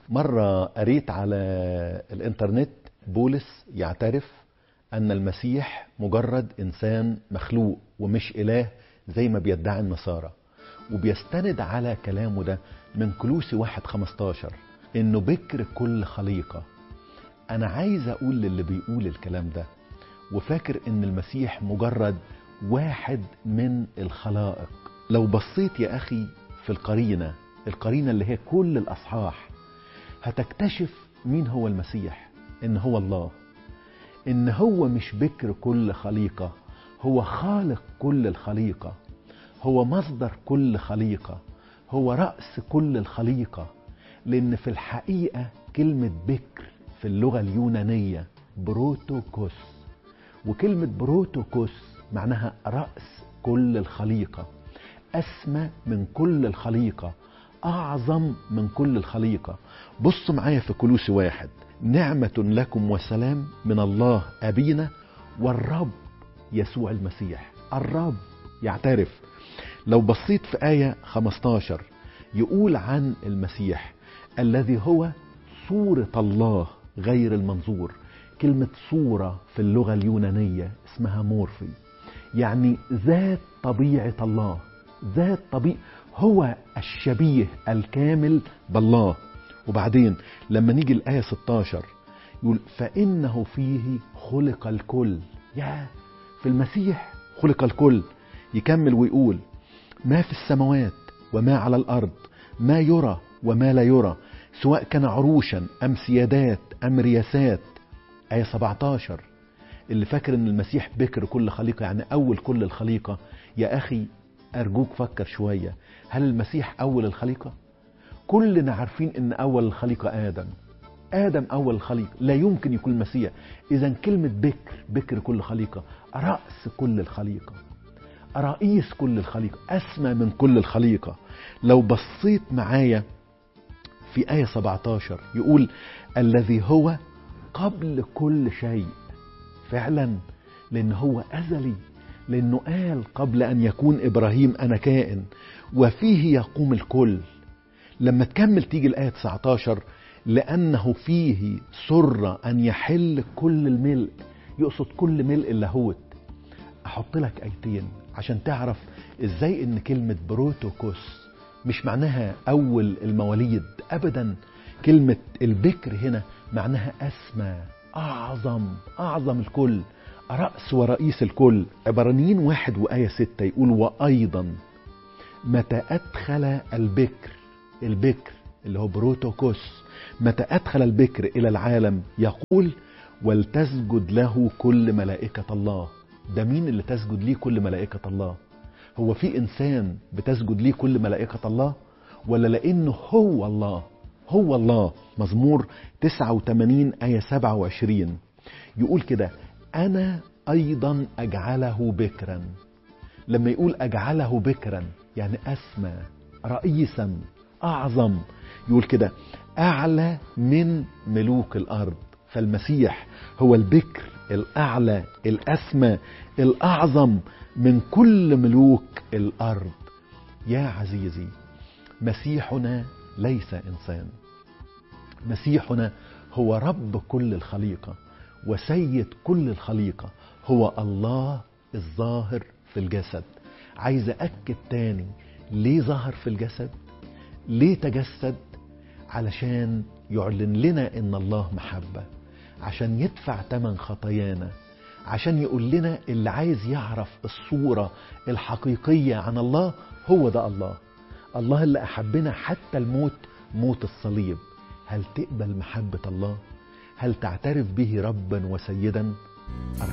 مرة قريت على الإنترنت بولس يعترف أن المسيح مجرد إنسان مخلوق ومش إله زي ما بيدعي النصارى وبيستند على كلامه ده من كلوسي واحد خمستاشر إنه بكر كل خليقة أنا عايز أقول للي بيقول الكلام ده وفاكر إن المسيح مجرد واحد من الخلائق لو بصيت يا أخي في القرينة القرينة اللي هي كل الأصحاح هتكتشف مين هو المسيح إن هو الله إن هو مش بكر كل خليقة هو خالق كل الخليقة هو مصدر كل خليقة هو رأس كل الخليقة لأن في الحقيقة كلمة بكر في اللغة اليونانية بروتوكوس وكلمة بروتوكوس معناها رأس كل الخليقة أسمى من كل الخليقة أعظم من كل الخليقة بصوا معايا في كلوسي واحد نعمة لكم وسلام من الله أبينا والرب يسوع المسيح الرب يعترف لو بصيت في آية 15 يقول عن المسيح الذي هو صورة الله غير المنظور كلمة صورة في اللغة اليونانية اسمها مورفي يعني ذات طبيعة الله ذات طبيعة هو الشبيه الكامل بالله وبعدين لما نيجي الآية 16 يقول فإنه فيه خلق الكل يا في المسيح خلق الكل يكمل ويقول ما في السماوات وما على الأرض ما يرى وما لا يرى سواء كان عروشا أم سيادات أم رياسات آية 17 اللي فاكر ان المسيح بكر كل خليقة يعني أول كل الخليقة يا أخي أرجوك فكر شوية هل المسيح أول الخليقة؟ كلنا عارفين ان أول الخليقة آدم آدم أول الخليقة لا يمكن يكون المسيح إذا كلمة بكر بكر كل خليقة رأس كل الخليقة رئيس كل الخليقة أسمى من كل الخليقة لو بصيت معايا في آية 17 يقول الذي هو قبل كل شيء فعلا لأن هو أزلي لأنه قال قبل أن يكون إبراهيم أنا كائن وفيه يقوم الكل لما تكمل تيجي الآية 19 لأنه فيه سر أن يحل كل الملء يقصد كل ملء اللاهوت أحط لك آيتين عشان تعرف إزاي إن كلمة بروتوكوس مش معناها أول المواليد أبدا كلمة البكر هنا معناها أسمى أعظم أعظم الكل رأس ورئيس الكل عبرانيين واحد وآية ستة يقول وأيضا متى أدخل البكر البكر اللي هو بروتوكوس متى أدخل البكر إلى العالم يقول ولتسجد له كل ملائكة الله ده مين اللي تسجد ليه كل ملائكة الله هو في إنسان بتسجد ليه كل ملائكة الله ولا لأنه هو الله هو الله مزمور 89 آية 27 يقول كده أنا أيضا أجعله بكرا لما يقول أجعله بكرا يعني أسمى رئيسا أعظم يقول كده أعلى من ملوك الأرض فالمسيح هو البكر الأعلى الأسمى الأعظم من كل ملوك الأرض يا عزيزي مسيحنا ليس إنسان مسيحنا هو رب كل الخليقة وسيد كل الخليقة هو الله الظاهر في الجسد عايز أكد تاني ليه ظهر في الجسد ليه تجسد علشان يعلن لنا ان الله محبة عشان يدفع تمن خطايانا عشان يقول لنا اللي عايز يعرف الصورة الحقيقية عن الله هو ده الله الله اللي أحبنا حتى الموت موت الصليب هل تقبل محبة الله هل تعترف به ربا وسيدا